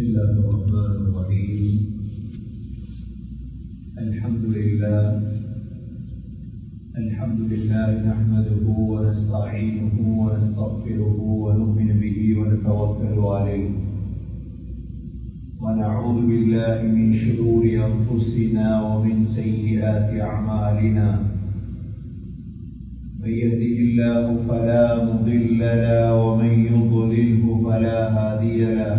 الله الرحمن الرحيم الحمد لله الحمد لله نحمده ونستعينه ونستغفره ونؤمن به ونتوكل عليه ونعوذ بالله من شرور انفسنا ومن سيئات اعمالنا من يهده الله فلا مضل له ومن يضلله فلا هادي له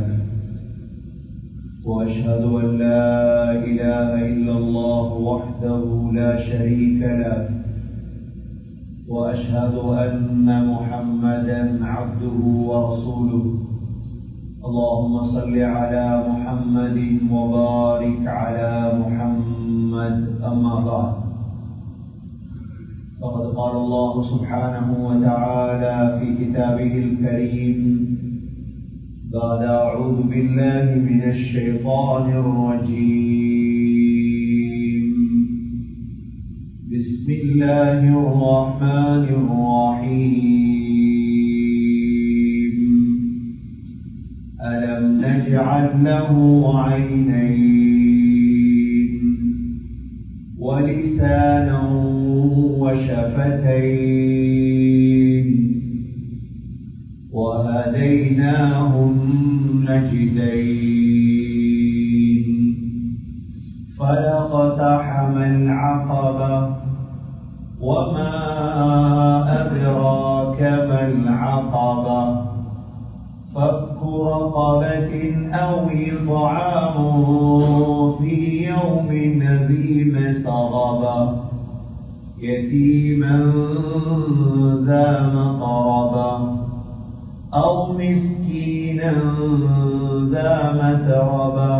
واشهد ان لا اله الا الله وحده لا شريك له واشهد ان محمدا عبده ورسوله اللهم صل على محمد وبارك على محمد اما بعد فقد قال الله سبحانه وتعالى في كتابه الكريم بعد أعوذ بالله من الشيطان الرجيم بسم الله الرحمن الرحيم ألم نجعل له عينين ولسانا وشفتين وهديناه النجدين فلقتحم العقبة وما أدراك ما العقبة فك رقبة أو إطعام في يوم ذي مسغبة يتيما ذا مقربة أو مسكينا ذا متربة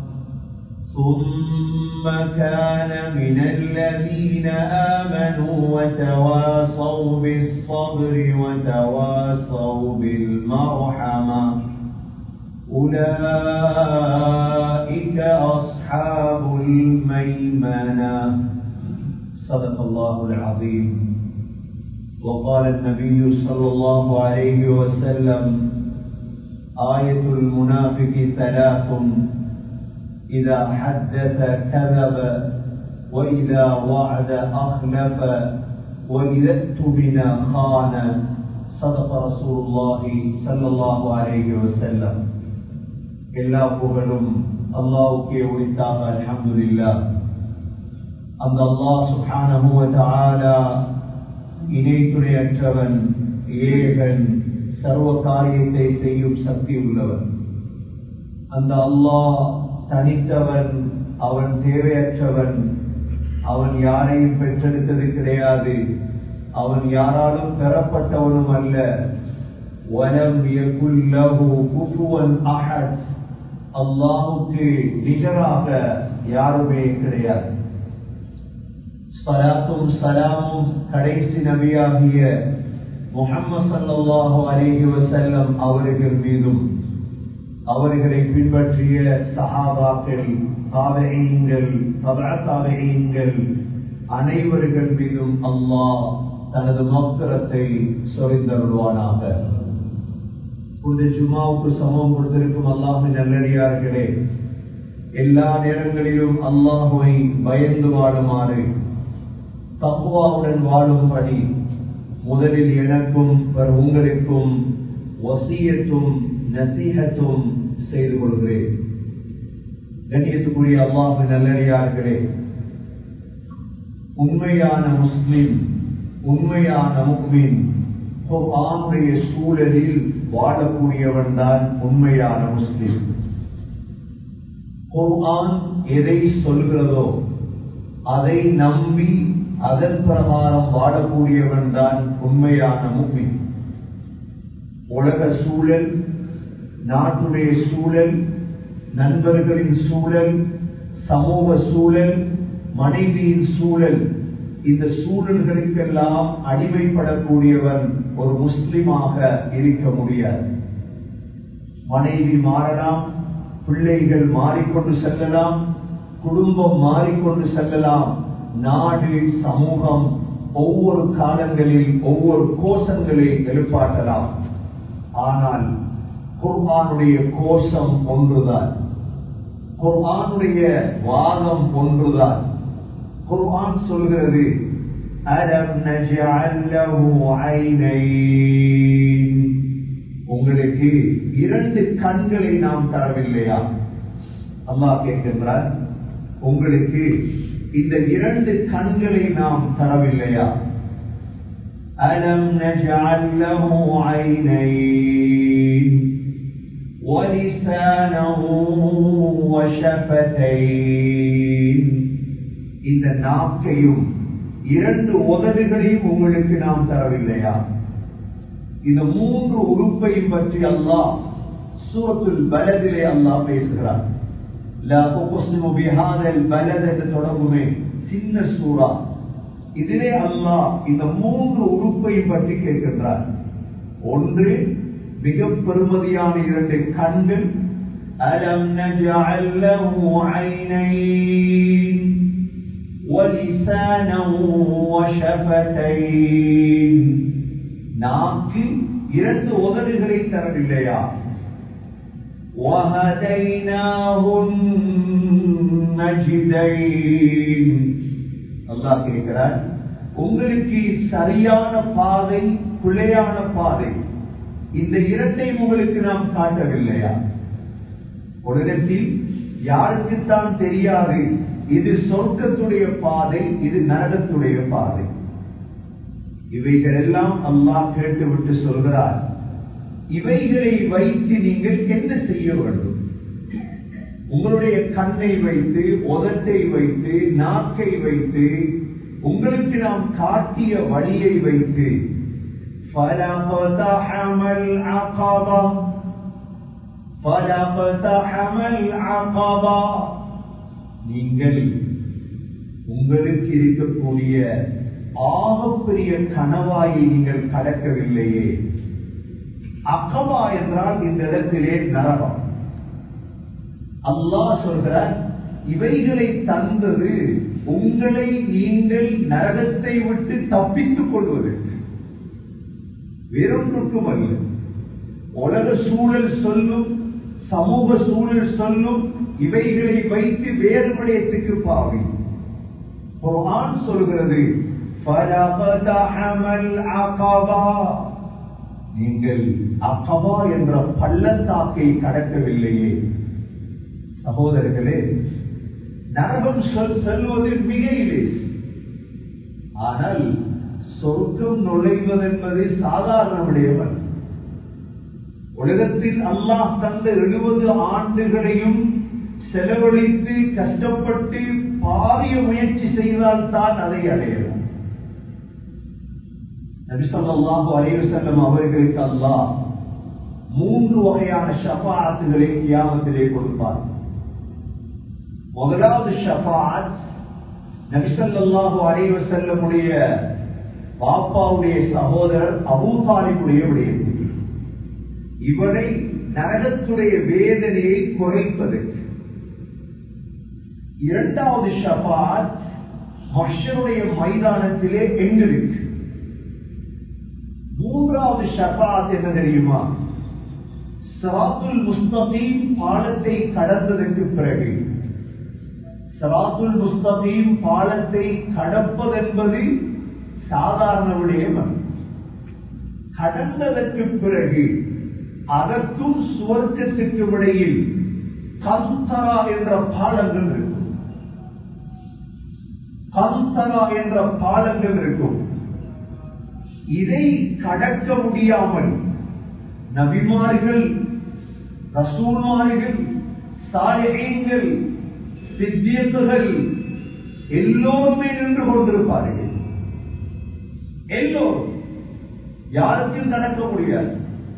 ثم كان من الذين آمنوا وتواصوا بالصبر وتواصوا بالمرحمة أولئك أصحاب الميمنة صدق الله العظيم وقال النبي صلى الله عليه وسلم آية المنافق ثلاث إذا حدث كذب وإذا وعد أخلف وإذا اؤتمن خان صدق رسول الله صلى الله عليه وسلم எல்லா புகழும் அல்லாவுக்கே உரித்தாக அல்ஹம்துலில்லா அந்த அல்லாஹ் சுப்ஹானஹு வ தஆலா இணை துணையற்றவன் ஏகன் சர்வ காரியத்தை செய்யும் சக்தி உள்ளவன் அந்த அல்லாஹ் தனித்தவன் அவன் தேவையற்றவன் அவன் யாரையும் பெற்றெடுத்தது கிடையாது அவன் யாராலும் பெறப்பட்டவனும் அல்ல வலம் யகுல்லஹு குஃபுவன் அஹத் அல்லாஹுக்கு நிகராக யாருமே கிடையாது சலாத்தும் சலாமும் கடைசி நபியாகிய முகம்மது சல்லாஹு அலேஹி வசல்லம் அவர்கள் மீதும் அவர்களை பின்பற்றிய சஹாபாக்கள் தாவகங்கள் தாவகங்கள் அனைவர்கள் மீதும் அல்லாஹ் தனது மக்கரத்தை சொரிந்தருள்வானாக புனித ஜுமாவுக்கு சமம் கொடுத்திருக்கும் அல்லாஹின் நல்லடியார்களே எல்லா நேரங்களிலும் அல்லாஹுவை பயந்து வாழுமாறு தப்புவாவுடன் வாழும்படி முதலில் எனக்கும் உங்களுக்கும் வசியத்தும் நசீகத்தும் செய்து கொள்கிறேன் கண்ணியத்துக்குரிய அல்லாஹு நல்லடியார்களே உண்மையான முஸ்லிம் உண்மையான முக்மின் ஆணுடைய சூழலில் வாழக்கூடியவன் தான் உண்மையான முஸ்லிம் குர்ஆன் எதை சொல்கிறதோ அதை நம்பி அதன் பிரகாரம் வாழக்கூடியவன் தான் உண்மையான முக்மின் உலக சூழல் நாட்டுடைய சூழல் நண்பர்களின் சூழல் சமூக சூழல் மனைவியின் சூழல் இந்த சூழல்களுக்கெல்லாம் அடிமைப்படக்கூடியவன் ஒரு முஸ்லிமாக இருக்க முடியாது மனைவி மாறலாம் பிள்ளைகள் மாறிக்கொண்டு செல்லலாம் குடும்பம் மாறிக்கொண்டு செல்லலாம் நாடு சமூகம் ஒவ்வொரு காலங்களில் ஒவ்வொரு கோஷங்களை எழுப்பாட்டலாம் ஆனால் குர்ஆனுடைய கோஷம் ஒன்றுதான் குர்ஆனுடைய வாதம் ஒன்றுதான் குர்ஆன் சொல்கிறது அலம் நஜஅல் லஹு ஐனைன் உங்களுக்கு இரண்டு கண்களை நாம் தரவில்லையா அல்லாஹ் கேட்கின்றார் உங்களுக்கு இந்த இரண்டு கண்களை நாம் தரவில்லையா அலம் நஜஅல் லஹு ஐனைன் ولسانا وشفتين இந்த நாக்கையும் இரண்டு உதடுகளையும் உங்களுக்கு நாம் தரவில்லையா இந்த மூன்று உறுப்பையும் பற்றி அல்லாஹ் சூரத்துல் பலதிலே அல்லாஹ் பேசுகிறார் லா உக்ஸிமு பிஹாதல் பலத் என்று தொடங்குமே சின்ன சூரா இதிலே அல்லாஹ் இந்த மூன்று உறுப்பையும் பற்றி கேட்கின்றார் ஒன்று மிக பெருமதியான இரண்டு கண்கள் அலம் நஜஅல் லஹு ஐனைன் وَلِسَانًا وَشَفَتَيْنِ நாக்கு இரண்டு உதடுகளை தரவில்லையா وَهَدَيْنَاهُ النَّجْدَيْنِ அல்லாஹ் கேட்கிறார் உங்களுக்கு சரியான பாதை பிழையான பாதை இந்த இரட்டை உங்களுக்கு நாம் காட்டவில்லையா உலகத்தில் யாருக்குத்தான் தெரியாது இது சொர்க்கத்துடைய பாதை இது நரகத்துடைய பாதை இவைகள் எல்லாம் அல்லாஹ் கேட்டுவிட்டு சொல்கிறார் இவைகளை வைத்து நீங்கள் என்ன செய்ய வேண்டும் உங்களுடைய கண்ணை வைத்து உதட்டை வைத்து நாக்கை வைத்து உங்களுக்கு நாம் காட்டிய வழியை வைத்து فَلَقْتَحَمَ الْعَقَبَةَ فَلَقْتَحَمَ الْعَقَبَةَ நீங்கள் உங்களுக்கு இருக்கக்கூடிய ஆகப்பெரிய கனவாயை நீங்கள் கடக்கவில்லையே அக்கபா என்றால் இந்த இடத்திலே நரகம் அல்லாஹ் சொல்கிறார் இவைகளை தந்தது உங்களை நீங்கள் நரகத்தை விட்டு தப்பித்துக் கொள்வதற்கு வேறொன்றுக்கும் அல்ல உலக சூழல் சொல்லும் சமூக சூழல் சொல்லும் இவைகளை வைத்து வேறு விடயத்துக்கு பாவி குர்ஆன் சொல்கிறது ஃபலகதஹமல் அகபா நீங்கள் அகபா என்ற பள்ளத்தாக்கை கடக்கவில்லையே சகோதரர்களே நரகம் சொல் செல்வது மிக இலேஸ் ஆனால் சொர்க்கம் நுழைவதென்பது சாதாரண விடயமல்ல உலகத்தில் அல்லாஹ் தந்த எழுபது ஆண்டுகளையும் செலவழித்து கஷ்டப்பட்டு பாரிய முயற்சி செய்தால் தான் அதை அடையலாம் நபிசல்லாஹு அலைவசல்லம் அவர்களுக்கு அல்லாஹ் மூன்று வகையான ஷபாத்துகளை கியாமத்திலே கொடுப்பார் முதலாவது ஷபாத் நபிசல்லாஹு அலைவசல்லமுடைய பாப்பாவுடைய சகோதரர் அபூதாலிபுடைய விடயத்தில் இவரை நரகத்துடைய வேதனையை குறைப்பதற்கு இரண்டாவது ஷபாத் மஷருடைய மைதானத்திலே எங்களுக்கு மூன்றாவது ஷபாத் என்ன தெரியுமா சராத்துல் முஸ்தபீம் பாலத்தை கடந்ததற்கு பிறகு சராத்துல் முஸ்தபீம் பாலத்தை கடப்பதென்பது சாதாரண விடயம் அல்ல. கடந்ததற்கு பிறகு அதற்கும் சுவர்க்கத்துக்கும் இடையில் கந்தரா என்ற பாலங்கள் இருக்கும் கந்தரா என்ற பாலங்கள் இருக்கும் இதை கடக்க முடியாமல் நபிமார்கள் ரசூல்மார்கள் சாயகங்கள் சித்தியத்துகள் எல்லோருமே நின்று கொண்டிருப்பார்கள் எல்லோரும் யாருக்கும் நடக்க முடியாது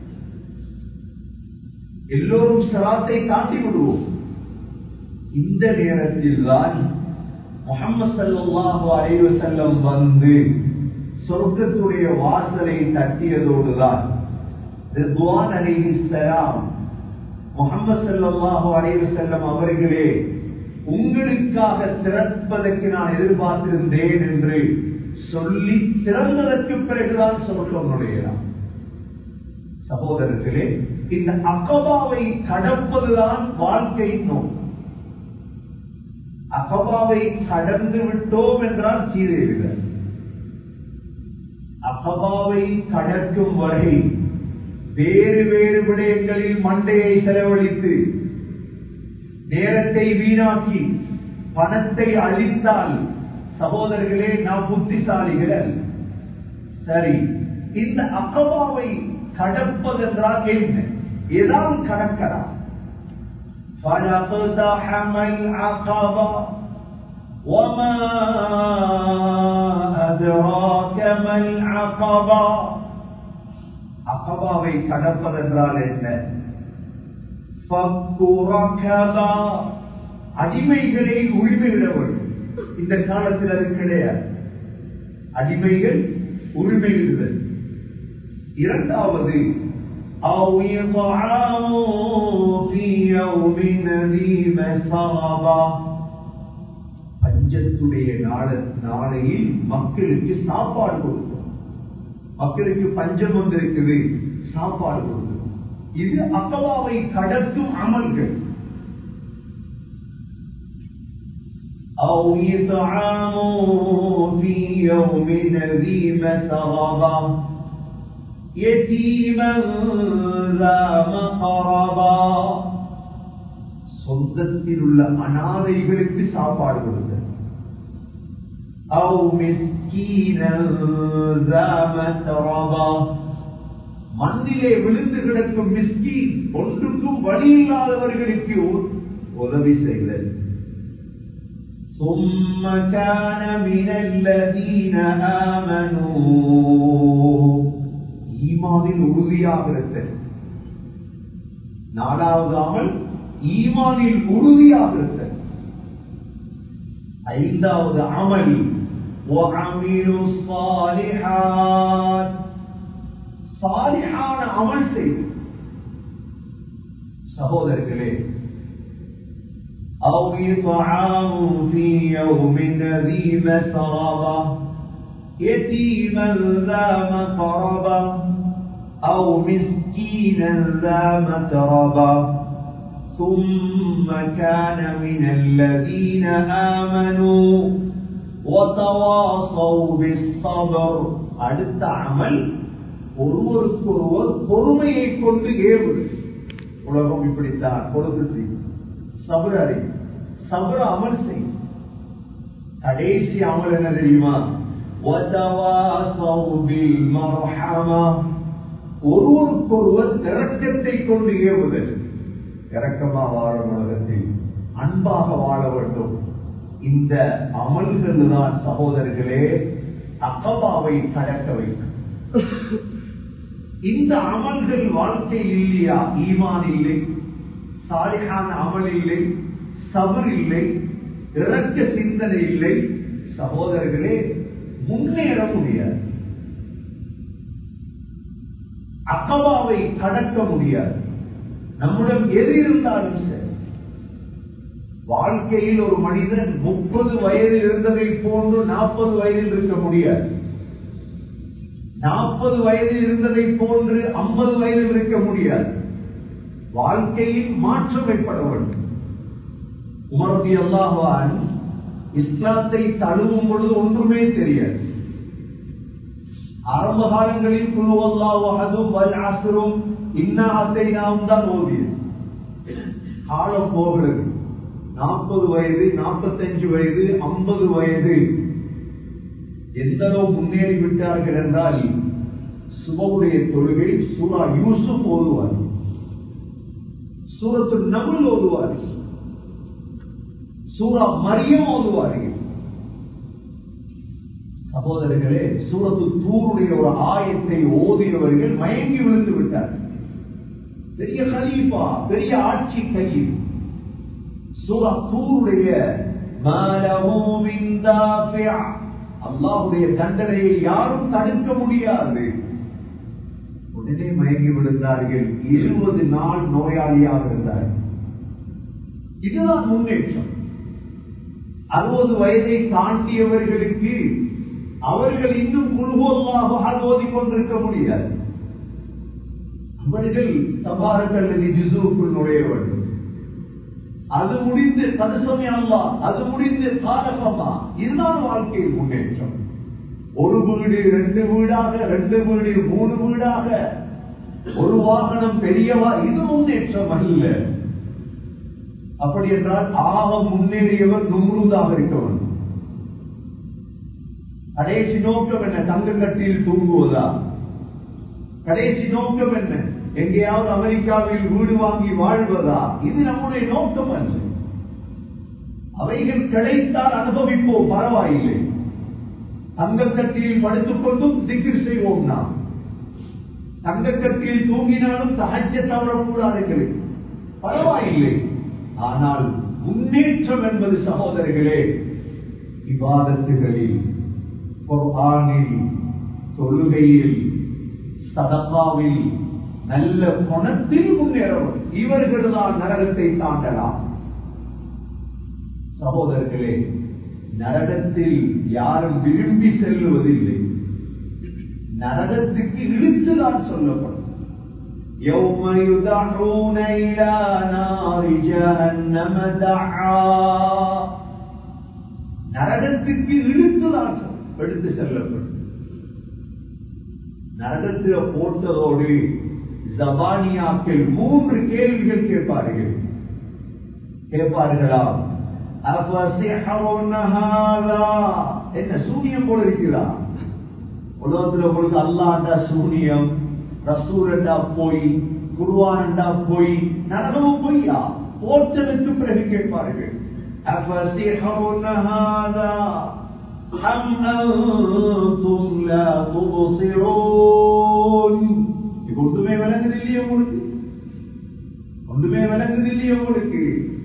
எல்லோரும் சிராத்தை தாண்டி விடுவோம் இந்த நேரத்தில் தான் முகமது சல்லாஹு அலைவு செல்லம் வந்து சொர்க்கத்துடைய வாசலை தட்டியதோடுதான் ரித்வான் அலிஹிஸ்லாம் முகமது சல்லாஹு அலைவு செல்லம் அவர்களே உங்களுக்காக திறப்பதற்கு நான் எதிர்பார்த்திருந்தேன் என்று சொல்லி திறந்ததற்கு பிறகுதான் சொர்க்கம் நுழையலாம் சகோதரர்களே இந்த அகபாவை கடப்பதுதான் வாழ்க்கை நோக்கம் அகபாவை கடந்து விட்டோம் என்றால் சீரழிவு அகபாவை கடக்கும் வரை வேறு வேறு விடயங்களில் மண்டையை செலவழித்து நேரத்தை வீணாக்கி பணத்தை அழித்தால் சகோதரர்களே நாம் புத்திசாலிகள் அல்ல. சரி இந்த அகபாவை கடப்பதென்றால் என்ன ஏதாவது கடக்கலாம் فلقتحم العقبة وما أدراك ما العقبة அகபாவை கடப்பதென்றால் என்ன ஃபக்கு ரகபா. அடிமைகளை உரிமையிட வேண்டும் இந்த காலத்தில் அது கிடையாது அடிமைகள் உரிமையிடுதல் இரண்டாவது أو إطعام في يوم ذي مسغبة பஞ்சத்துடைய நாள நாளையில் மக்களுக்கு சாப்பாடு கொடுக்கும் மக்களுக்கு பஞ்சம் வந்திருக்குது சாப்பாடு கொடுக்கும் இது அக்கவாவை கடத்தும் அமல்கள் أو إطعام في يوم ذي مسغبة يتيما ذا مقربا சொந்தத்தில் உள்ள அனாதைகளுக்கு சாப்பாடு கொடுத்தல் أو مسكينا ذا متربا மண்ணிலே விழுந்து கிடக்கும் மிஸ்கீன் ஒன்றுக்கும் வழி இல்லாதவர்களுக்கு உதவி செய்தல் ثم كان من الذين آمنوا ஈமானில் உறுதியாக இருத்தல் நாலாவது அமல் ஈமானில் உறுதியாக இருத்தல் ஐந்தாவது அமல் وعملوا الصالحات சாலிஹான அமல் செய்து சகோதரர்களே أو إطعام في يوم ذي مسربة يتيما ذا مقربة أو مسكينا ذا متربة ثم كان من الذين آمنوا وتواصوا بالصبر அடுத்த அமல் ஒருவருக்கொருவர் பொறுமையை கொண்டு ஏவுது உலகம் இப்படித்தான் பொறுத்து செய்யும் சபர அறி சபர அமல் செய்யும் கடைசி அமல் என்ன தெரியுமா وتواصوا بالمرحمة ஒருவருக்கொருவர் இரக்கத்தை கொண்டு ஏவுதல் இரக்கமா வாழும் உலகத்தில் அன்பாக வாழ வேண்டும் இந்த அமல்கள் தான் சகோதரர்களே அக்கபாவை கடக்க வைக்கும் இந்த அமல்கள் வாழ்க்கையில் இல்லையா ஈமான் இல்லை சாலிகான அமல் இல்லை சபர் இல்லை இறக்க சிந்தனை இல்லை சகோதரர்களே முன்னேற முடியாது அக்கபாவை கடக்க முடியாது நம்மிடம் எது இருந்தாலும் சரி வாழ்க்கையில் ஒரு மனிதன் முப்பது வயதில் இருந்ததை போன்று நாற்பது வயதில் இருக்க முடியாது நாற்பது வயதில் இருந்ததை போன்று ஐம்பது வயதில் இருக்க முடியாது வாழ்க்கையில் மாற்றம் ஏற்பட வேண்டும் உமரதி அல்லாஹான் இஸ்லாத்தை தழுவும் பொழுது ஒன்றுமே தெரியாது ஆரம்ப காலங்களில் குழுவல்லாவும் வல்ஆசரும் இன்னாத்தை நாம் தான் ஓதியது காலம் போகிறது நாற்பது வயது நாற்பத்தஞ்சு வயது ஐம்பது வயது எந்த அளவு முன்னேறி விட்டார்கள் என்றால் சுபவுடைய தொழுகை சூரா யூசுப் ஓதுவார் சூரத்து நகுல் ஓதுவார்கள் சூரா மரியம் ஓதுவார்கள் சகோதரர்களே சூரத்து தூருடைய ஒரு ஆயத்தை ஓதியவர்கள் மயங்கி விழுந்து விட்டார்கள் பெரிய கலீஃபா பெரிய ஆட்சி கையில் சூரா தூருடைய அல்லாஹுடைய தண்டனையை யாரும் தடுக்க முடியாது உடனே மயங்கி விழுந்தார்கள் இருபது நாள் நோயாளியாக இருந்தார்கள் இதுதான் முன்னேற்றம் அறுபது வயதை தாண்டியவர்களுக்கு அவர்கள் இன்னும் குழுவோல்லாக ஓதிக் கொண்டிருக்க முடியாது இவர்கள் தபாரக்கல் ஜிசுக்குள் நுழைய வேண்டும் அது முடிந்து கதுசமி அல்லா அது முடிந்து காலகமா இதுதான் வாழ்க்கையில் முன்னேற்றம் ஒரு வீடு ரெண்டு வீடாக ரெண்டு வீடு மூணு வீடாக ஒரு வாகனம் பெரியவா இது முன்னேற்றம் அல்ல அப்படி என்றால் ஆக முன்னேறியவர் நும்ருதாக இருக்க வேண்டும் கடைசி நோக்கம் என்ன தங்க கட்டியில் தூங்குவதா கடைசி நோக்கம் என்ன எங்கேயாவது அமெரிக்காவில் வீடு வாங்கி வாழ்வதா இது நம்முடைய நோக்கம் அல்ல அவைகள் கிடைத்தால் அனுபவிப்போம் பரவாயில்லை தங்கக்கட்டியில் படுத்துக் கொண்டும் திகிர் செய்வோம் நாம் தங்கக்கட்டியில் தூங்கினாலும் சகஜ தவறக்கூடாது எங்களுக்கு பரவாயில்லை ஆனால் முன்னேற்றம் என்பது சகோதரர்களே விவாதத்துகளில் குர்ஆனில் தொழுகையில் சதப்பாவில் நல்ல குணத்தில் முன்னேறவும் இவர்கள் தான் நரகத்தை தாண்டலாம் சகோதரர்களே நரகத்தில் யாரும் விரும்பி செல்லுவதில்லை நரகத்துக்கு இழுத்துதான் சொல்லப்படும் يوم يدعون إلى نار جهنم دعا நரகத்துக்கு இழுத்துதான் எடுத்து செல்லப்படும் நரகத்தில் போட்டதோடு ஜபானியாக்கள் மூன்று கேள்விகள் கேட்பார்கள் கேட்பார்களா என்ன சூனியம் போல இருக்கிறா உலகத்துல உங்களுக்கு அல்லாண்டா சூனியம் ரசூலண்டா போய் குருவானண்டா போய் நரகமும் பொய்யா போட்டதுக்கு பிறகு கேட்பார்கள் أفسحر هذا أم أنتم لا تبصرون இப்ப ஒன்றுமே விளங்குது இல்லையே உங்களுக்கு ஒன்றுமே விளங்குது இல்லையே உங்களுக்கு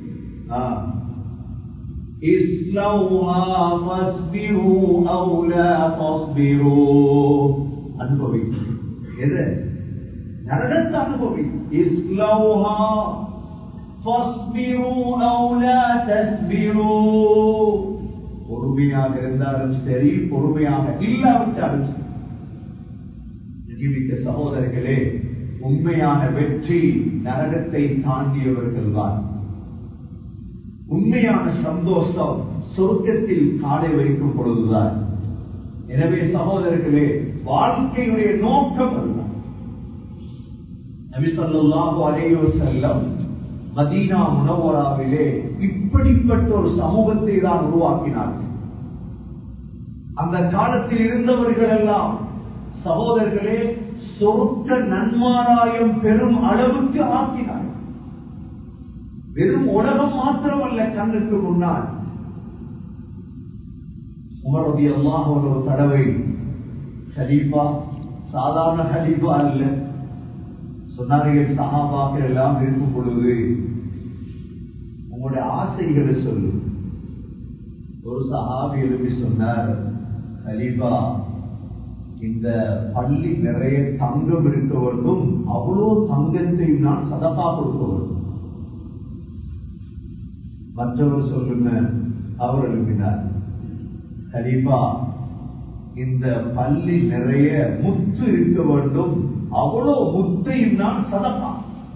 இஸ்லௌஹா ஃபஸ்பிரு அவு லா தஸ்பிரு அனுபவி எது நரகத்தை அனுபவி இஸ்லௌஹா فاصبروا او لا تسبروا பொறுமையாக இருந்தாலும் சரி பொறுமையாக இல்லாவிட்டாலும் சரி ஜீவிக்க சகோதரர்களே உண்மையான வெற்றி நரகத்தை தாண்டியவர்கள் தான் உண்மையான சந்தோஷம் சொர்க்கத்தில் காலை வைக்கும் பொழுதுதான் எனவே சகோதரர்களே வாழ்க்கையுடைய நோக்கம் அல்ல நபி சொல்லாஹு அலையோ செல்லம் மதீனா முனவராவிலே இப்படிப்பட்ட ஒரு சமூகத்தை தான் உருவாக்கினார்கள் அந்த காலத்தில் இருந்தவர்கள் எல்லாம் சகோதரர்களே சொருக்க நன்மாராயம் பெரும் அளவுக்கு ஆக்கினார் வெறும் உலகம் மாத்திரமல்ல கண்ணுக்கு முன்னால் உமரதி அல்லாஹ் ஒரு தடவை ஹலீஃபா சாதாரண ஹலீஃபா அல்ல சொன்னார்கள் சகாபாக்கள் எல்லாம் இருக்கும் பொழுது உங்களுடைய ஆசைகளை சொல்லு ஒரு சஹாபி எழுப்பி சொன்னார் கலீபா இந்த பள்ளி நிறைய தங்கம் இருக்க வேண்டும் அவ்வளோ தங்கத்தை நான் சதப்பா கொடுக்க வேண்டும் மற்றவர் சொல்லுங்க அவர் எழுப்பினார் கலீபா இந்த பள்ளி நிறைய முத்து இருக்க வேண்டும் அவ்வளோ முத்தையும் நான் சதப்பா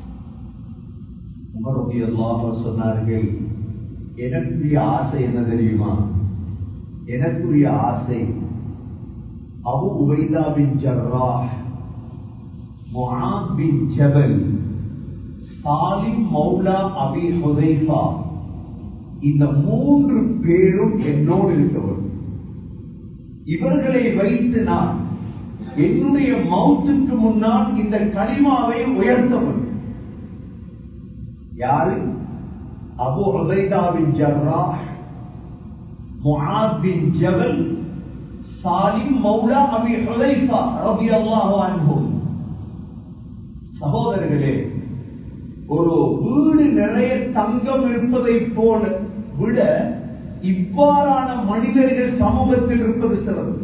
உமரதி அல்லாஹ் சொன்னார்கள் எனக்குரிய ஆசை என்ன தெரியுமா எனக்குரிய ஆசை அபு உபைதா பின் ஜர்ராஹ் முஆத் பின் ஜபல் சாலிம் மௌலா அபி ஹுதைஃபா இந்த மூன்று பேரும் என்னோடு இருக்கவர் இவர்களை வைத்து நான் என்னுடைய மௌத்துக்கு முன்னால் இந்த களிமாவை உயர்த்தவன் யாரு அபு உபைதா பின் ஜர்ராஹ் முஆத் பின் ஜபல் சாலிம் மௌலா அபி ஹுதைஃபா ரலியல்லாஹு அன்ஹும் சகோதரர்களே ஒரு வீடு நிறைய தங்கம் இருப்பதை போல விட இவ்வாறான மனிதர்கள் சமூகத்தில் இருப்பது சிறப்பு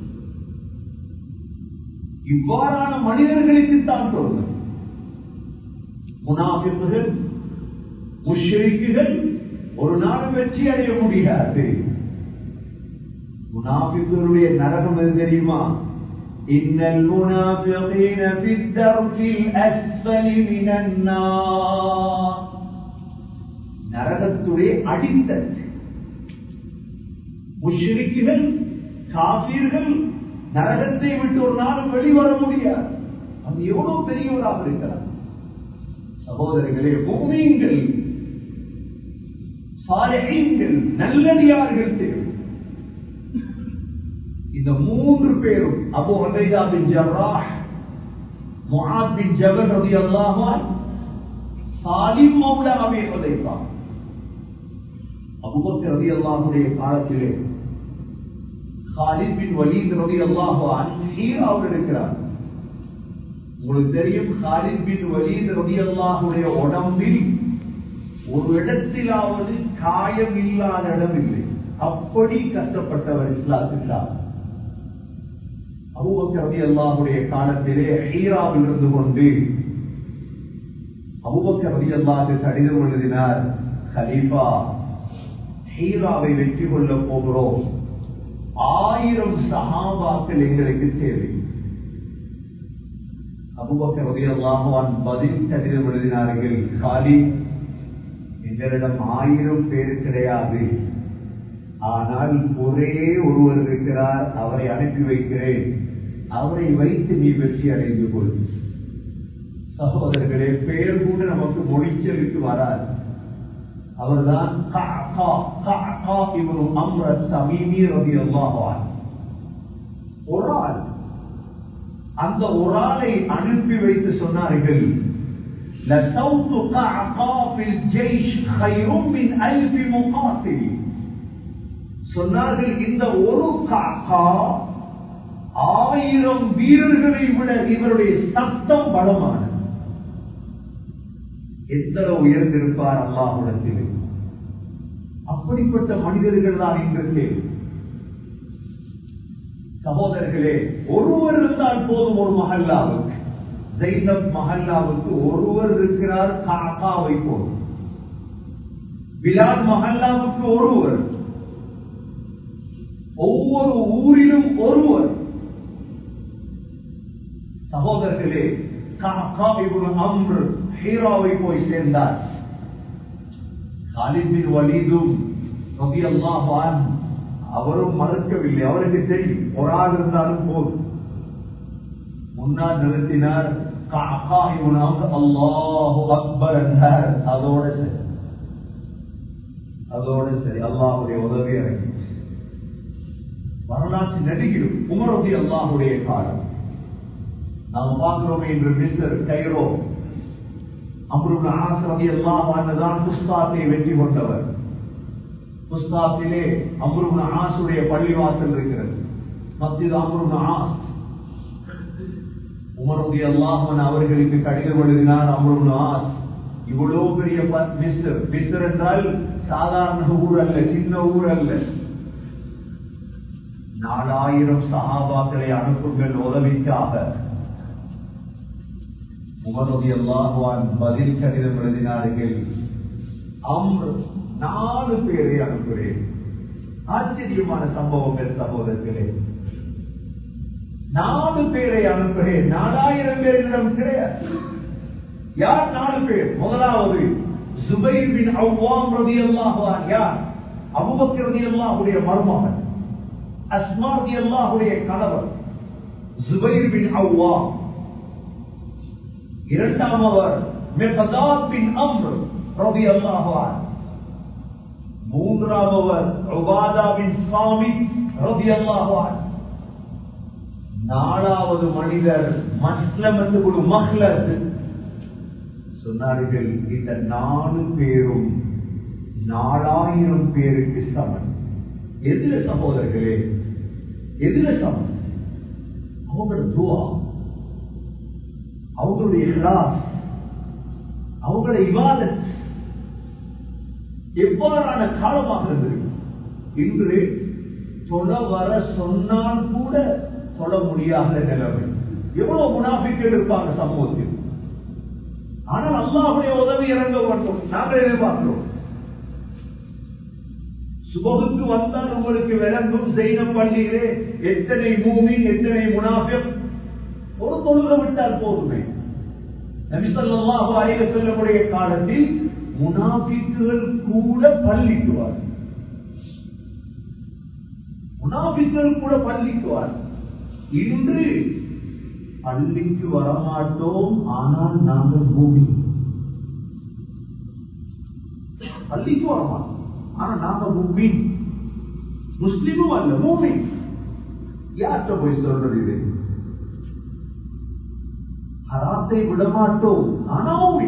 இவ்வாறான மனிதர்களுக்கு தான் தோணும் முனாபிப்புகள் முஷ்ரிக்குகள் ஒரு நாள் வெற்றி அடைய முடியாது முனாபிப்புகளுடைய நரகம் எது தெரியுமா இன்னல் முனாபிகீன في الدرك الأسفل الأسفل من النار நரகத்துடைய அடித்தட்டு முஷ்ரிக்குகள் காபீர்கள் நரகத்தை விட்டு ஒரு நாள் வெளிவர முடியாது அது எவ்வளவு பெரியவராக இருக்கிறார் சகோதரர்களே பூமியங்கள் சாலைகள் நல்லடியார்கள் தேவை இந்த மூன்று பேரும் அபு ஹுரைரா பின் ஜர்ராஹ் முஆத் பின் ஜபல் ரலியல்லாஹு அன்ஹு Salim Maula Abi Huraira Abu Bakr ரலியல்லாஹுடைய காலத்திலே காலித் பின் வலீத் ரலியல்லாஹு அன்ஹு ஹீராவில் இருக்கிறார் உங்களுக்கு தெரியும் காலித் பின் வலீத் ரலியல்லாஹுடைய உடம்பில் ஒரு இடத்திலாவது காயம் இல்லாத இடம் இல்லை அப்படி கஷ்டப்பட்டவர் இஸ்லாத்திற்காக அபுபக்கர் ரதி அல்லாஹுடைய காலத்திலே ஹீராவில் இருந்து கொண்டு அபுபக்கர் ரதி அல்லாஹு கடிதம் எழுதினார் ஹலீஃபா ஹீராவை வெற்றி கொள்ள போகிறோம் ஆயிரம் சஹாபாக்கள் எங்களுக்கு தேவை அபுபக்கர் ரதி அல்லாஹுவான் பதில் கடிதம் எழுதினார்கள் காலி எங்களிடம் ஆயிரம் பேர் கிடையாது ஆனால் ஒரே ஒருவர் இருக்கிறார் அவரை அனுப்பி வைக்கிறேன் அவரை வைத்து நீ வெற்றி அடைந்து கொள் சகோதரர்களே பெயர் கூட நமக்கு மொழிச்சலுக்கு வராது அவர்தான் ஒரு ஆள் அந்த ஒரு ஆளை அனுப்பி வைத்து சொன்னார்கள் لصوت قعقاع في الجيش خير من ألف مقاتل சொன்னார்கள் இந்த ஒரு காக்கா ஆயிரம் வீரர்களை விட இவருடைய சத்தம் பலமானது எத்தனை உயர்ந்திருப்பார் அல்லாஹுடத்தில் அப்படிப்பட்ட மனிதர்கள் தான் இன்று தேவை சகோதரர்களே ஒருவர் இருந்தால் போதும் ஒரு மஹல்லாவுக்கு ஜெய்னப் மஹல்லாவுக்கு ஒருவர் இருக்கிறார் காக்காவை போதும் பிலால் மஹல்லாவுக்கு ஒருவர் ஒவ்வொரு ஊரிலும் ஒருவர் சகோதரர்களே அம்ரு ஹீராவை போய் சேர்ந்தார் காலிபின் வலிதும் அவரும் மறுக்கவில்லை அவருக்கு தெரியும் ஒரு ஆள் இருந்தாலும் போதும் முன்னால் நிறுத்தினார் அல்லாஹு அக்பர் என்றார் அதோட சரி அதோட சரி அல்லாஹுடைய உதவி இறங்கி வரலாற்று நடிகரும் உமரதி அல்லாஹுடைய காலம் நாம் பார்க்கிறோமே என்று மிஸ்டர் கைரோ அம்ருல் ஆசிரதி அல்லாஹானதான் புஸ்தாத்தை வெற்றி கொண்டவர் புஸ்தாத்திலே அம்ருல் ஆசுடைய பள்ளிவாசல் இருக்கிறது மஸ்ஜித் அம்ருல் ஆஸ் உமரதி அல்லாஹன் அவர்களுக்கு கடிதம் எழுதினார் அம்ருல் ஆஸ் இவ்வளவு பெரிய மிஸ்டர் மிஸ்டர் என்றால் சாதாரண ஊர் அல்ல சின்ன ஊர் அல்ல நாலாயிரம் சகாபாக்களை அனுப்புங்கள் உதவிக்காக உமரதி அல்லாஹுவான் பதில் கடிதம் எழுதினார்கள் அம்ரு நாலு பேரை அனுப்புகிறேன் ஆச்சரியமான சம்பவங்கள் சகோதரர்களே நாலு பேரை அனுப்புகிறேன் நாலாயிரம் பேரிடம் கிடையாது யார் நாலு பேர் முதலாவது சுபைர் பின் அவ்வாம் ரதி அல்லாஹுவான் யார் அபுபக்கர் ரதி அல்லாஹுடைய மருமகன் அஸ்மா ரதி அல்லாஹுடைய கணவர் சுபைர் பின் அவ்வாம் இரண்டாம் அவர் மிர்கதாத் பின் அம்ர் ரதி அல்லாஹுவான் மூன்றாம் அவர் உபாதா பின் சாமித் ரதி அல்லாஹுவான் நாலாவது மனிதர் மஸ்லம் என்று ஒரு மஹ்லத் சொன்னார்கள் இந்த நாலு பேரும் நாலாயிரம் பேருக்கு சமன் எதுல சகோதரர்களே எதுல சமன் அவங்களோட துவா அவங்களுடைய இஹ்லாஸ் அவங்களோட இவாதத் எவ்வாறான காலமாக இருந்தது இன்று தொழ வர சொன்னால் கூட தொழ முடியாத நிலைமை எவ்வளவு முனாபிக்கள் இருப்பாங்க சமூகத்தில் ஆனால் அல்லாஹுடைய உதவி இறங்க வேண்டும் நாங்கள் எதிர்பார்க்கிறோம் சுபகுக்கு வந்தால் உங்களுக்கு விளங்கும் செய்னம் பள்ளியிலே எத்தனை மூமி எத்தனை முனாஃபியம் ஒரு தொழுக விட்டால் போதுமே நபிசல்லாஹு அலைஹி செல்லமுடைய காலத்தில் முனாஃபிக்குகள் கூட பள்ளிக்குவார் முனாஃபிக்குகள் கூட பள்ளிக்குவார் இன்று பள்ளிக்கு வரமாட்டோம் ஆனால் நாங்கள் பூமி பள்ளிக்கு வரமாட்டோம் ஆனா நாங்க பூமி முஸ்லிமும் அல்ல பூமி யார்கிட்ட போய் சொல்றது இது ஹராத்தை விடமாட்டோம் ஆனா பூமி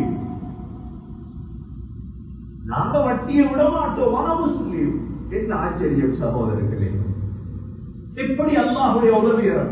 நாங்க வட்டியை விடமாட்டோம் ஆனா முஸ்லீம் என்ன ஆச்சரியம் சகோதரர்களே எப்படி அல்லாஹுடைய உதவியர்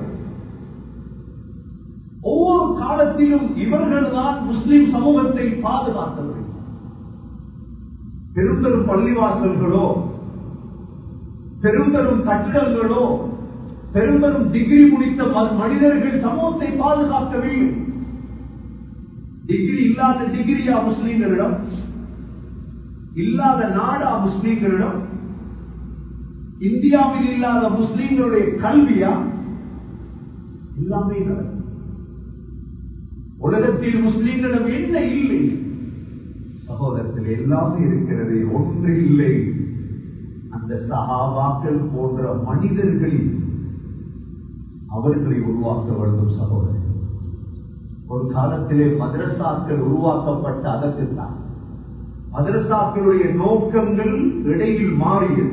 ஒவ்வொரு காலத்திலும் இவர்கள் தான் முஸ்லிம் சமூகத்தை பாதுகாத்தவர்கள் பெரும் பெரும் பள்ளிவாசல்களோ பெரும் பெரும் கட்டிடங்களோ பெரும் பெரும் டிகிரி முடித்த மனிதர்கள் சமூகத்தை பாதுகாக்கவில்லை டிகிரி இல்லாத டிகிரியா முஸ்லீம்களிடம் இல்லாத நாடா முஸ்லீம்களிடம் இந்தியாவில் இல்லாத முஸ்லீம்களுடைய கல்வியா எல்லாமே நடக்கும் உலகத்தில் முஸ்லீம்களிடம் என்ன இல்லை சகோதரத்தில் எல்லாமே இருக்கிறது ஒன்று இல்லை அந்த சகாபாக்கள் போன்ற மனிதர்களில் அவர்களை உருவாக்க வேண்டும் சகோதரர் ஒரு காலத்திலே மதரசாக்கள் உருவாக்கப்பட்ட அதற்குத்தான் மதரசாக்களுடைய நோக்கங்கள் இடையில் மாறியது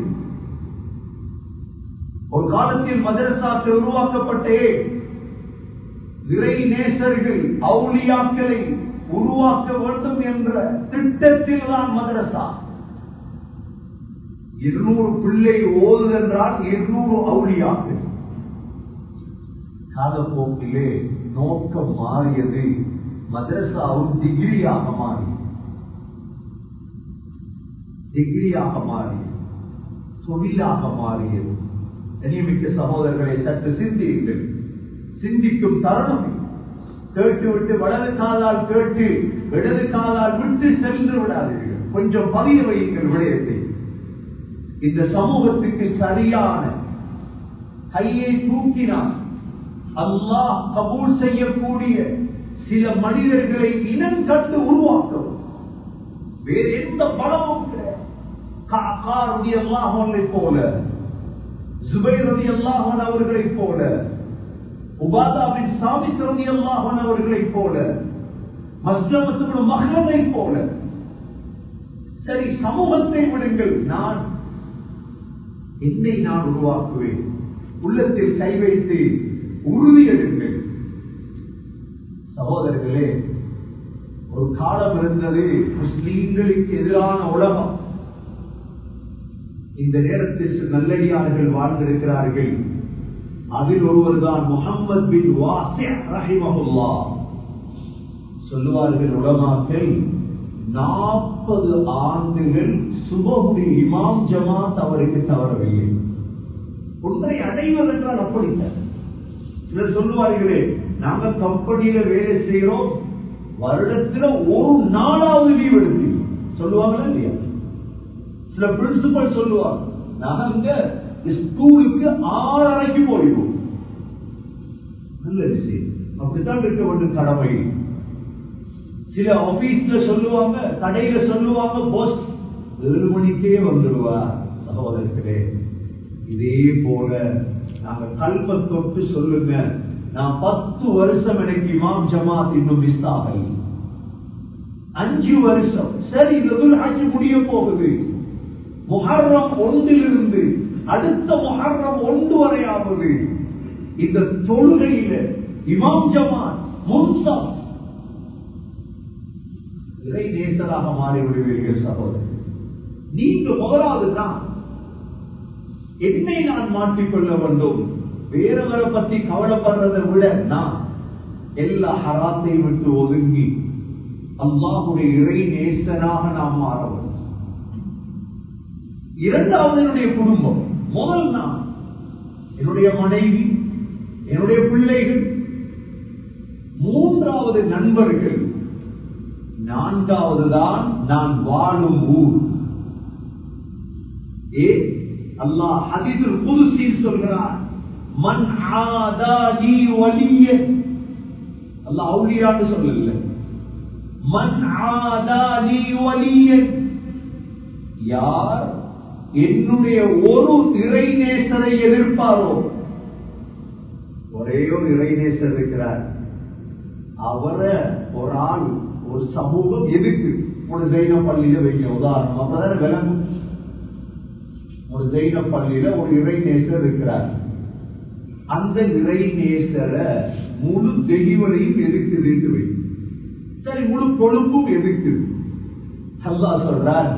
ஒரு காலத்தில் மதரசாக்கள் உருவாக்கப்பட்டே இறை நேசர்கள் அவுளியாக்களை உருவாக்க வேண்டும் என்ற திட்டத்தில் தான் மதரசா இருநூறு பிள்ளை ஓதுதென்றால் இருநூறு அவுளியாக்கள் காலப்போக்கிலே நோக்கம் மாறியது மதரசாவும் டிகிரியாக மாறி டிகிரியாக மாறியது தொழிலாக மாறியது நியமிக்க சகோதரர்களை சற்று சிந்தியுங்கள் சிந்திக்கும் தருணம் கேட்டு விட்டு வலது காலால் கேட்டு இடது காலால் விட்டு சென்று விடாதீர்கள் கொஞ்சம் பதிய வையுங்கள் விடயத்தை இந்த சமூகத்துக்கு சரியான கையை தூக்கினார் அல்லாஹ் கபூல் செய்யக்கூடிய சில மனிதர்களை இனம் கண்டு உருவாக்கவும் வேறு எந்த பலமும் கிடையாது போல ஜுபைரதி அல்லாஹன் அவர்களைப் போல உபாதாவின் சாமித் ரதி அல்லாஹன் அவர்களைப் போல மஸ்லமத்துடைய மகனை போல சரி சமூகத்தை விடுங்கள் நான் என்னை நான் உருவாக்குவேன் உள்ளத்தில் கை வைத்து உறுதி எடுங்கள் சகோதரர்களே ஒரு காலம் இருந்தது முஸ்லீம்களுக்கு எதிரான உலகம் இந்த நேரத்தில் நல்லடியார்கள் வாழ்ந்திருக்கிறார்கள் அதில் ஒருவர் தான் முகமது பின் ரஹிமஹுல்லா சொல்லுவார்கள் உலமாக்கள் நாற்பது ஆண்டுகள் சுபகுடைய இமாம் ஜமாத் அவருக்கு தவறவில்லை ஒன்றை அடைவதென்றால் அப்படித்தான் சிலர் சொல்லுவார்களே நாங்க கம்பெனியில வேலை செய்யறோம் வருடத்துல ஒரு நாளாவது லீவ் எடுத்து சொல்லுவாங்களா இல்லையா சில பிரின்சிபல் சொல்லுவாங்க நாங்க ஸ்கூலுக்கு ஆறரைக்கு போயிடுவோம் நல்ல விஷயம் அப்படித்தான் இருக்க வேண்டும் கடமை சில ஆபீஸ்ல சொல்லுவாங்க கடையில சொல்லுவாங்க போஸ் ஏழு மணிக்கே வந்துடுவா சகோதரர்களே இதே போல நாங்க கல்ப தொட்டு சொல்லுங்க நான் பத்து வருஷம் எனக்கு இமாம் ஜமாத் இன்னும் மிஸ் ஆகல அஞ்சு வருஷம் சரி இந்த அஞ்சு முடிய போகுது முஹர்ரம் ஒன்றிலிருந்து அடுத்த முஹர்ரம் ஒன்று வரையாவது இந்த தொழுகையில இமாம் ஜமாத் முன்சம் இறை நேசராக மாறிவிடுவீர்கள் சகோதரர் நீங்க முதலாவது தான் என்னை நான் மாற்றிக்கொள்ள வேண்டும் வேறவரை பத்தி கவலைப்படுறதை விட நான் எல்லா ஹராத்தை விட்டு ஒதுங்கி அல்லாஹுடைய இறை நேசனாக நாம் மாற வேண்டும் இரண்டாவது என்னுடைய குடும்பம் முதல் நான் என்னுடைய மனைவி என்னுடைய பிள்ளைகள் மூன்றாவது நண்பர்கள் நான்காவது தான் நான் வாழும் ஊர் ஏ அல்லாஹ் ஹதீஸுல் குதுஸில் சொல்கிறார் மன் ஆதாலி வலிய அல்லாஹ் அவுலியான்னு சொல்லல மன் ஆதாலி வலியன் யார் என்னுடைய ஒரு இறைநேசரை எதிர்ப்பாரோ ஒரே ஒரு இறைநேசர் இருக்கிறார் அவரை ஒரு ஆள் ஒரு சமூகம் எதிர்க்கு ஒரு ஜெயின பள்ளியில வைங்க உதாரணம் அப்பதான் விளங்கும் ஒரு ஜெயின பள்ளியில ஒரு இறைநேசர் இருக்கிறார் அந்த இறைநேசரை முழு தெளிவலையும் எதிர்க்குதுன்னு வை சரி முழு கொழுப்பும் எதிர்க்குது அல்லா சொல்றார்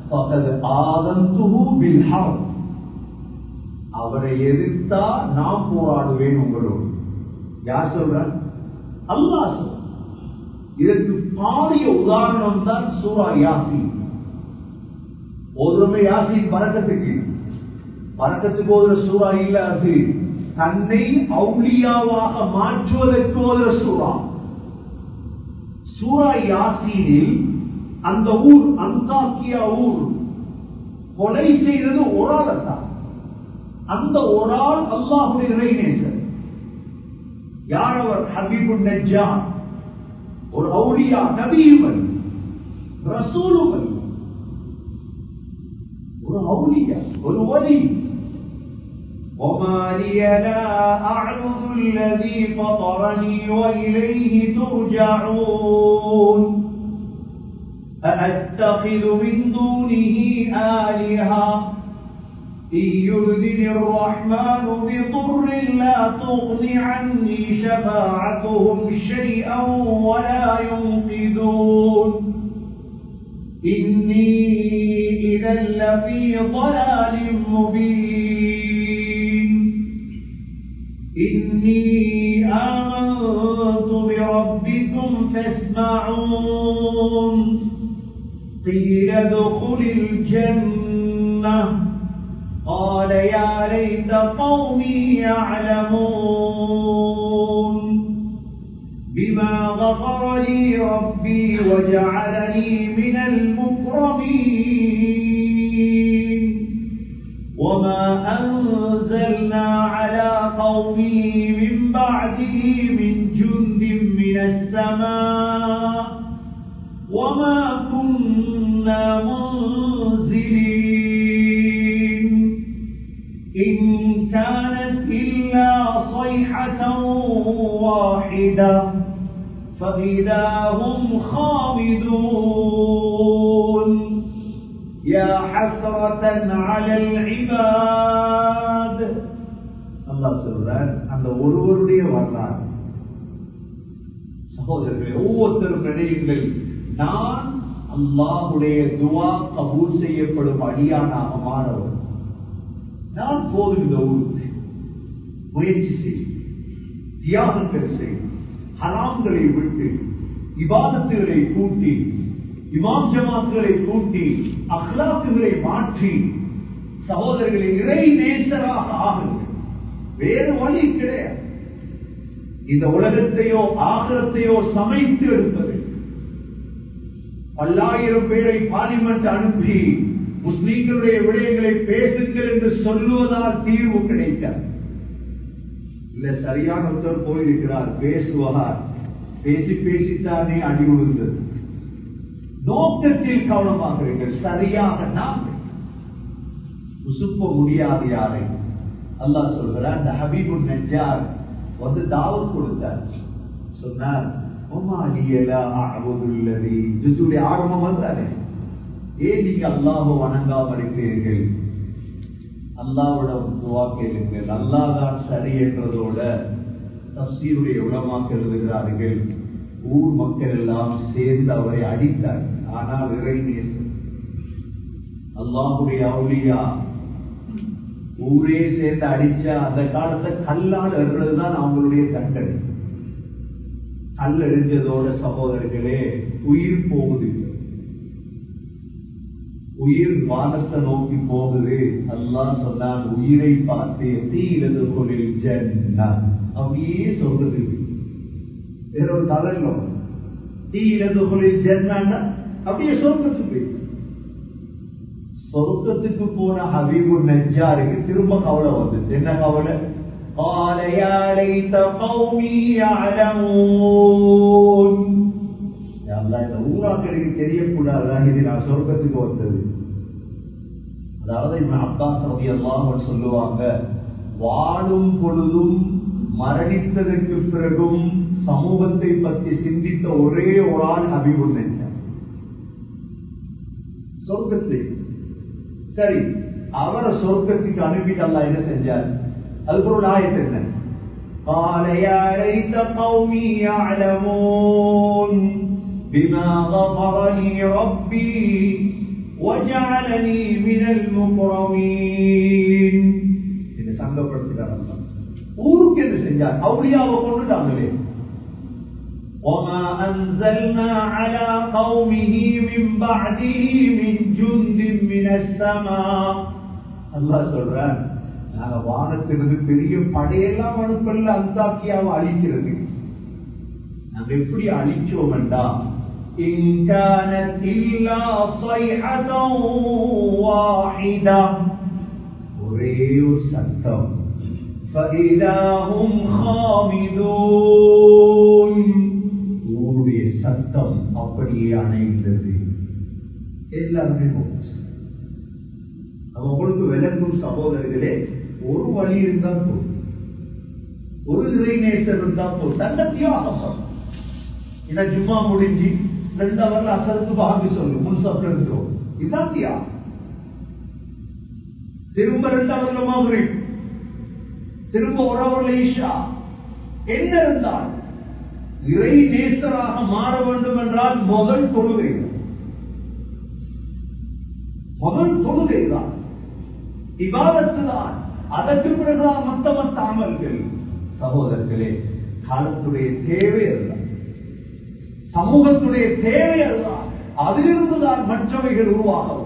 அவரை எதிர்த்தா நான் போராடுவேன் உங்களோடு யார் சொல்ற அல்லா சொல் இதற்கு பாரிய உதாரணம் தான் சூரா யாசின் ஓதுறமே யாசின் பறக்கத்துக்கு பறக்கத்துக்கு ஓதுற சூறா இல்ல அது தன்னை அவுளியாவாக மாற்றுவதற்கு ஓதுற சூறா சூரா யாசீனில் அந்த ஊர் அந்தாக்கியா ஊர் கொலை செய்தது ஒரு ஆளத்தான் அந்த ஒரு ஆள் அல்லாஹுடைய இறைநேசர் யார் அவர் ஹபீபு நஜ்ஜா ஒரு அவுளியா நபியுமன் ரசூலுமன் ஒரு அவுளியா ஒரு ஒலி وما لي لا أعبد الذي فطرني وإليه ترجعون أأتخذ من دونه آلهة إن يردني الرحمن بضر لا تغن عني شفاعتهم شيئا ولا ينقذون إني إذا لفي ضلال مبين إني آمنت بربكم فاسمعون قيل ادخل الجنة قال يا ليت قومي يعلمون بما غفر لي ربي وجعلني من المكرمين وما أنزلنا على قومه من بعده من جند من السماء وما كنا منزلين إن كانت إلا صيحة واحدة فإذا هم خامدون يا حسرة على العباد الله சொல்றார் அந்த ஒருவருடைய வரலாறு சகோதரர்களே ஒவ்வொருத்தரும் நினையுங்கள் நான் அல்லாஹுடைய துவா கபூல் செய்யப்படும் அடியானாக மாறவர் நான் போதும் இந்த ஊருக்கு முயற்சி செய் தியாகங்கள் செய் ஹராம்களை விட்டு இபாதத்துகளை கூட்டி இமாம் ஜமாத்துகளை கூட்டி அஹ்லாக்குகளை மாற்றி சகோதரர்களை இறை நேசராக ஆகுங்கள் வேறு வழி கிடையாது இந்த உலகத்தையோ ஆகலத்தையோ சமைத்து எடுப்பது பல்லாயிரம் பேரை பார்லிமெண்ட் அனுப்பி முஸ்லீம்களுடைய விடயங்களை பேசுங்கள் என்று சொல்லுவதால் தீர்வு கிடைக்காது இல்ல சரியான ஒருத்தர் போயிருக்கிறார் பேசுவார் பேசி பேசித்தானே அடி விழுந்தது நோக்கத்தில் கவனமாக இருங்கள் சரியாக நாம் உசுப்ப முடியாது யாரை அல்லாஹ் சொல்கிறார் அந்த ஹபீபு நெஞ்சார் வந்து தாவத் கொடுத்தார் சொன்னார் ஆரம்பம் வந்தாரு ஏன் நீங்க அல்லாஹ் வணங்காம இருக்கிறீர்கள் அல்லாவிடம் துவா கேளுங்கள் அல்லாஹ் தான் சரி என்றதோட தப்சீருடைய உலமாக்க எழுதுகிறார்கள் ஊர் மக்கள் எல்லாம் சேர்ந்து அவரை அடித்தார் ஆனால் இறை நேசம் அல்லாஹுடைய அவுளியா ஊரே சேர்ந்து அடிச்சா அந்த காலத்துல கல்லால் எறிறதுதான் அவங்களுடைய தண்டனை கல் எரிஞ்சதோட சகோதரர்களே உயிர் போகுது உயிர் வானத்தை நோக்கி போகுது அல்லாஹ் சொன்னான் உயிரை பார்த்து தீரது கொலில் ஜன்னா அப்படியே சொல்றது வேற ஒரு தலையில தீரது கொலில் ஜன்னா அப்படியே சொர்க்கத்துக்கு சொர்க்கத்துக்கு போன ஹபீபு நெஜாருக்கு திரும்ப கவலை வந்தது என்ன கவலை قال يا ليت قومي يعلمون يا அல்ல இந்த ஊராக்களுக்கு தெரியக்கூடாதா இது நான் சொர்க்கத்துக்கு வந்தது அதாவது இவன் அப்பாஸ் ரவி எல்லாம் சொல்லுவாங்க வாழும் பொழுதும் மரணித்ததற்கு பிறகும் சமூகத்தை பற்றி சிந்தித்த ஒரே ஒரு ஆள் அபிபுன் சொர்க்கத்தை சரி அவரை சொர்க்கத்துக்கு அனுப்பிட்டு அல்லா என்ன செஞ்சார் அதுக்கு ஒரு ஆயத்து என்ன قال يا ليت قومي يعلمون بما غفر لي ربي وجعلني من المكرمين இது சங்கப்படுத்தினார் அல்லாஹ் ஊருக்கு என்ன செஞ்சார் அவுளியாவை கொண்டுட்டாங்களே وما أنزلنا على قومه من بعده من جند من السماء الله சொல்றான் நாங்க வானத்திலிருந்து பெரிய படையெல்லாம் அனுப்பல அந்தாக்கியாவை அழிக்கிறது நாங்க எப்படி அழிச்சோம் என்றா إن كانت إلا صيحة واحدة ஒரே ஒரு சத்தம் فإذا هم خامدون ஊருடைய சத்தம் அப்படியே அணைந்தது எல்லாருமே போச்சு அவன் உங்களுக்கு விளக்கும் சகோதரர்களே ஒரு வழி இருந்தால் போதும் ஒரு இறைநேசர் இருந்தால் போதும் நல்ல தியாகம் இதை ஜும்மா முடிஞ்சு ரெண்டு அவர்ல அசருக்கு பாம்பி சொல்லு முன் சப்ல இருக்கிறோம் இதுதான் தியாகம் திரும்ப ரெண்டு அவர்ல மாதிரி திரும்ப ஒரு அவர்ல ஈஷா என்ன இருந்தால் இறை நேசராக மாற வேண்டும் என்றால் முதல் தொழுகை முதல் தொழுகை தான் விவாதத்து தான் அதற்கு பிறகுதான் மத்த மத்த அமல்கள் சகோதரர்களே காலத்துடைய தேவை அல்ல சமூகத்துடைய தேவை அல்ல அதிலிருந்துதான் மற்றவைகள் உருவாகும்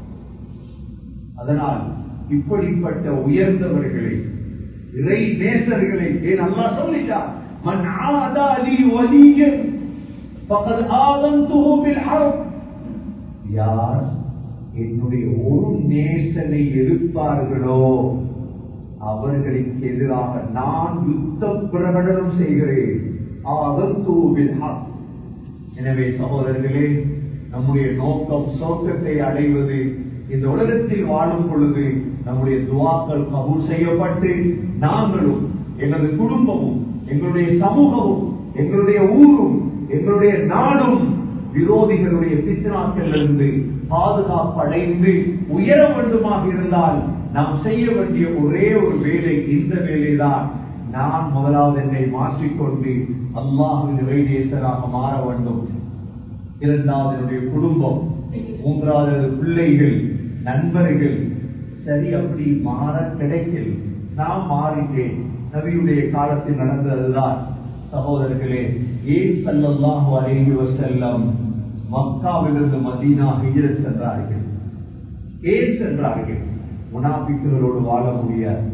அதனால் இப்படிப்பட்ட உயர்ந்தவர்களை இறை நேசர்களை ஏன் அல்லா சொல்லிட்டார் மன் ஆதா லி வலியன் ஃபகத் ஆதன்துஹு பில் ஹர்ப் யார் என்னுடைய ஒரு நேசனை எதிர்ப்பார்களோ அவர்களுக்கு எதிராக நான் யுத்த பிரகடனம் செய்கிறேன் ஆதன்துஹு ஹர்ப் எனவே சகோதரர்களே நம்முடைய நோக்கம் சோக்கத்தை அடைவது இந்த உலகத்தில் வாழும் பொழுது நம்முடைய துவாக்கள் கபூல் செய்யப்பட்டு நாங்களும் எங்களது குடும்பமும் எங்களுடைய சமூகமும் எங்களுடைய ஊரும் எங்களுடைய நாடும் விரோதிகளுடைய பித்தனாக்கள் இருந்து பாதுகாப்படைந்து உயர வேண்டுமாக இருந்தால் நாம் செய்ய வேண்டிய ஒரே ஒரு வேலை இந்த வேலைதான் நான் முதலாவது என்னை மாற்றிக்கொண்டு அல்லாஹின் இறைநேசராக மாற வேண்டும் இரண்டாவது என்னுடைய குடும்பம் மூன்றாவது பிள்ளைகள் நண்பர்கள் சரி அப்படி மாற கிடைக்கல நான் மாறிட்டேன் நபியுடைய காலத்தில் நடந்ததுதான் சகோதரர்களே ஏன் சல்லல்லாஹு அலைஹி வஸல்லம் மக்காவிலிருந்து மதீனா ஹிஜ்ரத் சென்றார்கள் ஏன் சென்றார்கள் முனாபிக்குகளோடு வாழ முடியாது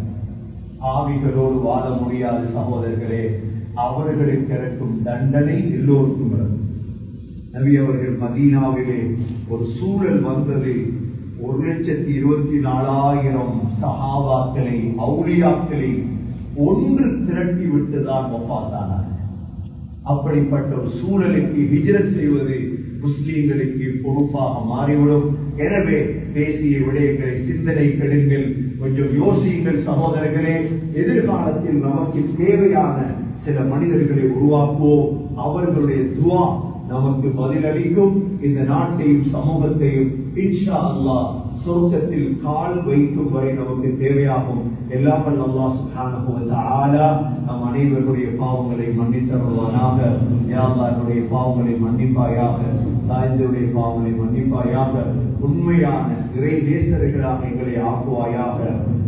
ஆவிகளோடு வாழ முடியாது சகோதரர்களே அவர்களுக்கு இருக்கும் தண்டனை எல்லோருக்கும் வரும் நபி அவர்கள் மதீனாவிலே ஒரு சூழல் வந்தது ஒரு லட்சத்தி இருபத்தி நாலாயிரம் சகாபாக்களை அவுளியாக்களை ஒன்று திரட்டி விட்டுதான் ஒப்பாத்தானார் அப்படிப்பட்ட ஒரு சூழலுக்கு ஹிஜரத் செய்வது முஸ்லீம்களுக்கு பொறுப்பாக மாறிவிடும் எனவே பேசிய விடயங்களை சிந்தனை கெடுங்கள் கொஞ்சம் யோசியுங்கள் சகோதரர்களே எதிர்காலத்தில் நமக்கு தேவையான சில மனிதர்களை உருவாக்குவோம் அவர்களுடைய துவா நமக்கு பதிலளிக்கும் இந்த நாட்டையும் சமூகத்தையும் இன்ஷா அல்லா சொர்க்கத்தில் கால் வைக்கும் வரை நமக்கு தேவையாகும் எல்லாம் அல்லா சுப்ஹானஹு வ தஆலா நம் அனைவருடைய பாவங்களை மன்னித்தருள்வானாக யாருடைய பாவங்களை மன்னிப்பாயாக தாய்ந்தருடைய பாவங்களை மன்னிப்பாயாக உண்மையான இறை நேசர்களாக எங்களை ஆக்குவாயாக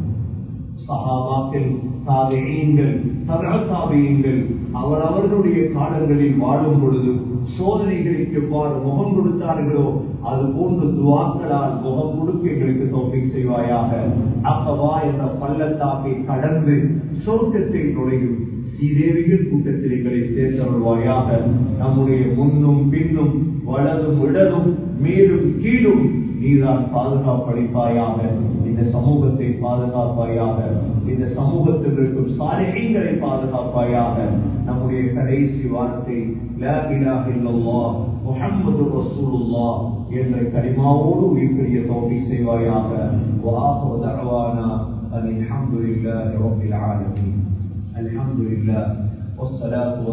சகாபாக்கள் தாபியங்கள் தாபியங்கள் அவர் அவர்களுடைய காலங்களில் வாழும் பொழுது சோதனைகளுக்கு எவ்வாறு முகம் கொடுத்தார்களோ அது போன்ற துவாக்களால் முகம் கொடுக்க எங்களுக்கு தோப்பை செய்வாயாக அப்பவா என்ற பள்ளத்தாக்கை கடந்து சொர்க்கத்தை நுழையும் ஸ்ரீதேவிகள் கூட்டத்தில் எங்களை சேர்த்தவர்களாயாக நம்முடைய முன்னும் பின்னும் வலதும் இடதும் மேலும் கீழும் நீதான் பாதுகாப்பளிப்பாயாக இந்த சமூகத்தை பாதுகாப்பாயாக இந்த சமூகத்தில் இருக்கும் சாலைகளை பாதுகாப்பாயாக நம்முடைய கடைசி வார்த்தை லா இலாஹ இல்லல்லாஹ் முஹம்மது ரசூலுல்லாஹ் என்ற கரிமாவோடு உயிர்பெரிய தோல்வி செய்வாயாக வாஹு தஅவானா அல்ஹம்துலில்லாஹி ரப்பில் ஆலமீன் அல்ஹம்துலில்லாஹ் والصلاه